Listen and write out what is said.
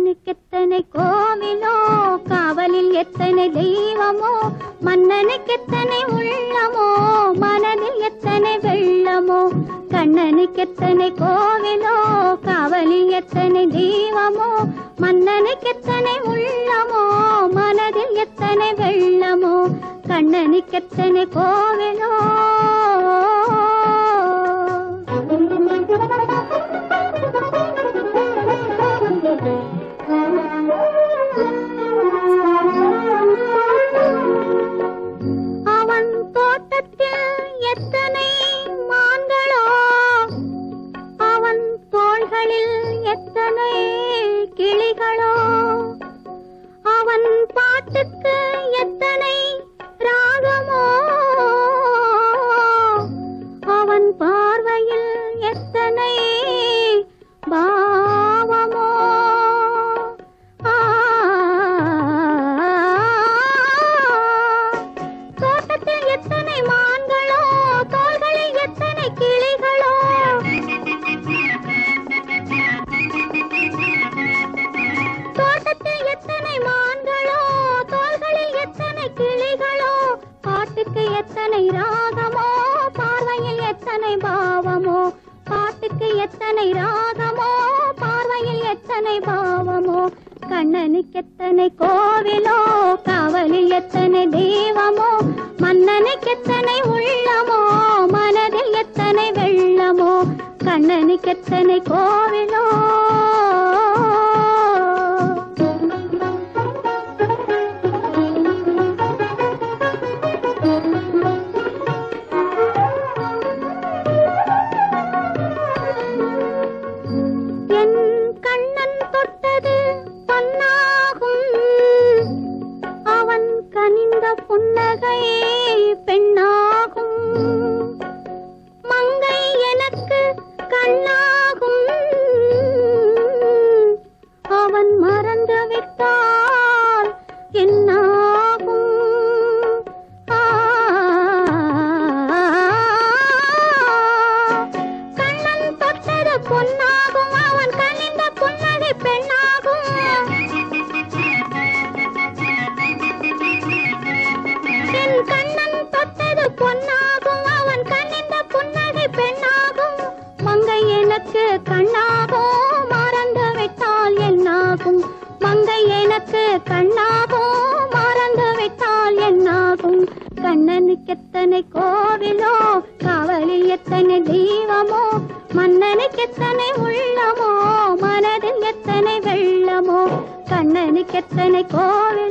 கண்ணனுக்கு எத்தனை கோவிலோ காவலில் எத்தனை தெய்வமோ மன்னனுக்கு எத்தனை உள்ளமோ மனதில் எத்தனை வெள்ளமோ கண்ணனுக்கு எத்தனை கோவிலோ காவலில் எத்தனை தெய்வமோ மன்னனுக்கு எத்தனை உள்ளமோ மனதில் எத்தனை வெள்ளமோ கண்ணனுக்கு எத்தனை கோவிலோ அவன் தோட்டத்தில் எத்தனை மான்களோ அவன் தோள்களில் எத்தனை கிளிகளோ அவன் பாட்டுக்கு எத்தனை ராகமோ அவன் பார்வையில் எத்தனை பாவமோ ஆ தோட்டத்தில் எத்தனை மான்களோ தோள்களில் எத்தனை கிளிகளோ தோட்டத்தில் எத்தனை மான்களோ தோள்களில் எத்தனை கிளிகளோ பாட்டுக்கு எத்தனை ராகமோ பார்வையில் எத்தனை பாவமோ பாட்டுக்கு எத்தனை ராகமோ பார்வையில் எத்தனை பாவமோ கண்ணனுக்கு எத்தனை கோவிலோ காவலில் எத்தனை தெய்வமோ மன்னனுக்கு எத்தனை உள்ளமோ மனதில் எத்தனை வெள்ளமோ கண்ணனுக்கு எத்தனை கோவிலோ என் கண்ணன் தொட்டது பொன்னாகும் அவன் கனிந்த புன்னகை பெண்ணாகும் மங்கை எனக்கு கண்ணாகும் அவன் மறந்து விட்டால் என்னாகும் ஆ கண்ணன் தொட்டது பொன்னாகும் அவன் கண்ணிந்த புன்னகை பெண்ணாகும் என் கண்ணன் தொட்டது பொன்னாகும் அவன் கண்ணிந்த புன்னகை பெண்ணாகும் மங்கை எனக்கு கண்ணாகும் மறந்து விட்டால் என்னாகும் மங்கை எனக்கு கண்ணாகும் மறந்து விட்டால் என்னாகும் கண்ணனுக்கு எத்தனை கோவிலோ காவலில் எத்தனை தெய்வமோ மன்னனுக்கு எத்தனை உள்ளமோ மனதில் எத்தனை வெள்ளமோ கண்ணனுக்கு எத்தனை கோவில்